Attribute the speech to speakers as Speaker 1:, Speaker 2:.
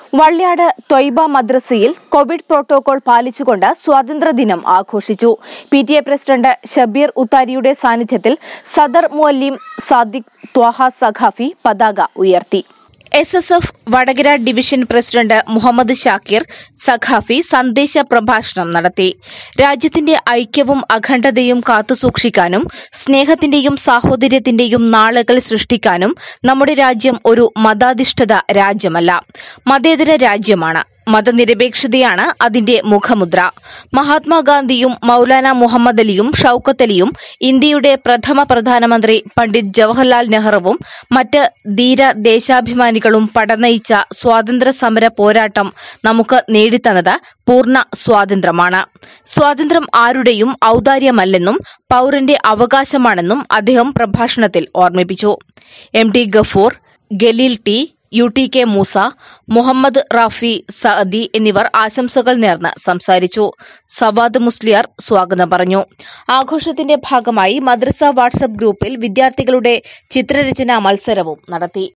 Speaker 1: വള്ളിയാട് ത്വയ്ബ മദ്രസയിൽ Covid protocol പാലിച്ചുകൊണ്ട് സ്വാതന്ത്ര്യദിനം ആഘോഷിച്ചു P T A president Shabeer ഉത്താരിയുടെ സാന്നിധ്യത്തിൽ സദർ മുഅല്ലിം സാദിഖ് ത്വാഹ സഖാഫി പതാക ഉയർത്തി S S F Vadakara division president Muhammad Shakir Saqafi സന്ദേശ പ്രഭാഷണം നടത്തി രാജ്യത്തിന്റെ ഐക്യവും അഖണ്ഡതയും കാത്തുസൂക്ഷിക്കാനും സ്നേഹത്തിന്റെയും സാഹോദര്യത്തിന്റെയും നാളുകൾ സൃഷ്ടിക്കാനും നമ്മുടെ രാജ്യം ഒരു മതാധിഷ്ഠിത രാജ്യമല്ല മതേതര രാജ്യമാണ് മതനിരപേക്ഷതയാണ് അതിന്റെ മുഖമുദ്ര മഹാത്മാഗാന്ധിയും മൌലാന മുഹമ്മദ് അലിയും ഷൌക്കത്ത് അലിയും ഇന്ത്യയുടെ പ്രഥമ പ്രധാനമന്ത്രി പണ്ഡിറ്റ് ജവഹർലാൽ നെഹ്റുവും മറ്റ് ധീര ദേശാഭിമാനികളും പടനയിച്ച സ്വാതന്ത്ര്യ സമര പോരാട്ടം നമുക്ക് നേടിത്തന്നത് പൂർണ്ണ സ്വാതന്ത്ര്യമാണ് സ്വാതന്ത്ര്യം ആരുടെയും ഔദാര്യമല്ലെന്നും പൌരന്റെ അവകാശമാണെന്നും അദ്ദേഹം പ്രഭാഷണത്തിൽ ഓർമ്മിപ്പിച്ചു M T Gafoor Galeel T U T K Moosa Muhammad Rafi Saadi എന്നിവർ ആശംസകൾ നേർന്ന് സംസാരിച്ചു സവാദ് മുസ്ലിയാർ സ്വാഗതം പറഞ്ഞു ആഘോഷത്തിന്റെ ഭാഗമായി മദ്രസ വാട്സ്ആപ്പ് ഗ്രൂപ്പിൽ വിദ്യാർത്ഥികളുടെ ചിത്രരചനാ മത്സരവും നടത്തി